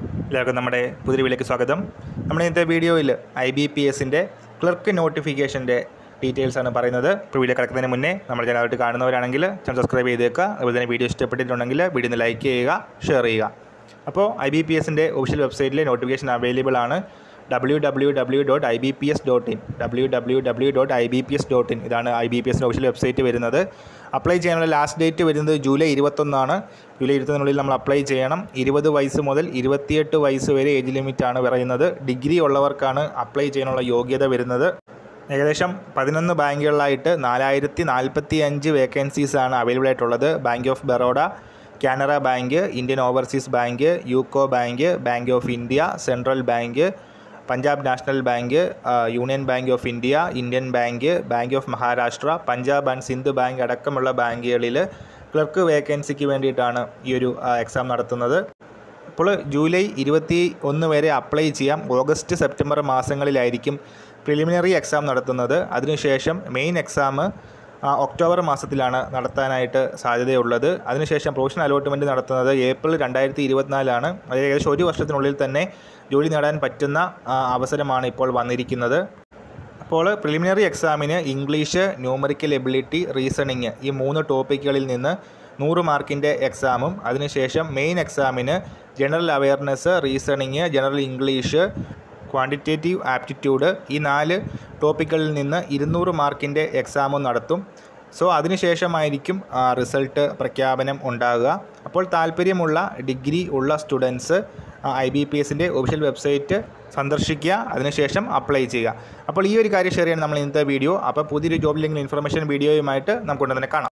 എല്ലാവർക്കും നമ്മുടെ പുതിയ വീഡിയോയിലേക്ക് സ്വാഗതം നമ്മുടെ ഇന്നത്തെ വീഡിയോയിൽ ഐ ബി പി എസിൻ്റെ ക്ലർക്ക് നോട്ടിഫിക്കേഷൻ്റെ ഡീറ്റെയിൽസ് ആണ് പറയുന്നത് ഇപ്പോൾ വീഡിയോ കിടക്കുന്നതിന് മുന്നേ നമ്മുടെ ചാനലായിട്ട് കാണുന്നവരാണെങ്കിൽ ചാനൽ സബ്സ്ക്രൈബ് ചെയ്തേക്കുക അതുപോലെ തന്നെ വീഡിയോ ഇഷ്ടപ്പെട്ടിട്ടുണ്ടെങ്കിൽ വീഡിയോ ഒന്ന് ലൈക്ക് ചെയ്യുക ഷെയർ ചെയ്യുക അപ്പോൾ ഐ ബി പി എസിൻ്റെ ഒഫീഷ്യൽ വെബ്സൈറ്റിൽ നോട്ടിഫിക്കേഷൻ അവൈലബിൾ ആണ് W W W dot I B P S dot in W W W dot I B P S dot in ഇതാണ് ഐ ബി പി എസിൻ്റെ official website വരുന്നത് apply ചെയ്യാനുള്ള last date വരുന്നത് July ഇരുപത്തൊന്നാണ് July ഇരുപത്തൊന്നിനുള്ളിൽ നമ്മൾ apply ചെയ്യണം ഇരുപത് വയസ്സ് മുതൽ ഇരുപത്തിയെട്ട് വയസ്സ് വരെ ഏജ് ലിമിറ്റാണ് പറയുന്നത് ഡിഗ്രി ഉള്ളവർക്കാണ് അപ്ലൈ ചെയ്യാനുള്ള യോഗ്യത വരുന്നത് ഏകദേശം പതിനൊന്ന് ബാങ്കുകളിലായിട്ട് നാലായിരത്തി നാൽപ്പത്തി അഞ്ച് വേക്കൻസീസാണ് അവൈലബിൾ ആയിട്ടുള്ളത് bank of Baroda Canara bank Indian overseas bank UCO bank bank of India central bank Punjab national bank ആ, union bank of India Indian bank bank of Maharashtra Punjab and Sind bank അടക്കമുള്ള ബാങ്കുകളിൽ ക്ലർക്ക് വേക്കൻസിക്ക് വേണ്ടിയിട്ടാണ് ഈ ഒരു ആ, എക്സാം നടത്തുന്നത് അപ്പോൾ ജൂലൈ ഇരുപത്തി ഒന്ന് വരെ അപ്ലൈ ചെയ്യാം ഓഗസ്റ്റ് സെപ്റ്റംബർ മാസങ്ങളിലായിരിക്കും പ്രിലിമിനറി എക്സാം നടത്തുന്നത് അതിനുശേഷം മെയിൻ എക്സാം ഒക്ടോബർ മാസത്തിലാണ് നടത്താനായിട്ട് സാധ്യതയുള്ളത് അതിനുശേഷം പ്രൊഫഷണൽ അലോട്ട്മെൻറ്റ് നടത്തുന്നത് ഏപ്രിൽ രണ്ടായിരത്തി ഇരുപത്തിനാലാണ് അത് ഏകദേശം ഒരു വർഷത്തിനുള്ളിൽ തന്നെ ജോലി നേടാൻ പറ്റുന്ന ആ, അവസരമാണ് ഇപ്പോൾ വന്നിരിക്കുന്നത് അപ്പോൾ പ്രിലിമിനറി എക്സാമിന് ഇംഗ്ലീഷ് ന്യൂമറിക്കൽ എബിലിറ്റി റീസണിങ് ഈ മൂന്ന് ടോപ്പിക്കുകളിൽ നിന്ന് നൂറ് മാർക്കിൻ്റെ എക്സാമും അതിനുശേഷം മെയിൻ എക്സാമിന് general awareness reasoning general English quantitative aptitude ഈ നാല് ടോപ്പിക്കുകളിൽ നിന്ന് ഇരുന്നൂറ് മാർക്കിൻ്റെ എക്സാമും നടത്തും സോ അതിനുശേഷമായിരിക്കും ആ, റിസൾട്ട് പ്രഖ്യാപനം ഉണ്ടാകുക അപ്പോൾ താല്പര്യമുള്ള ഡിഗ്രി ഉള്ള സ്റ്റുഡൻസ് ഐ ബി പി എസിൻ്റെ ഒഫീഷ്യൽ വെബ്സൈറ്റ് സന്ദർശിക്കുക അതിനുശേഷം അപ്ലൈ ചെയ്യുക അപ്പോൾ ഈ ഒരു കാര്യം ഷെയർ ചെയ്യാൻ നമ്മൾ ഇന്നത്തെ വീഡിയോ അപ്പോൾ പുതിയൊരു ജോബ് ലിങ്ക് ഇൻഫർമേഷൻ വീഡിയോയുമായിട്ട് നമുക്ക് ഉടനെ തന്നെ കാണാം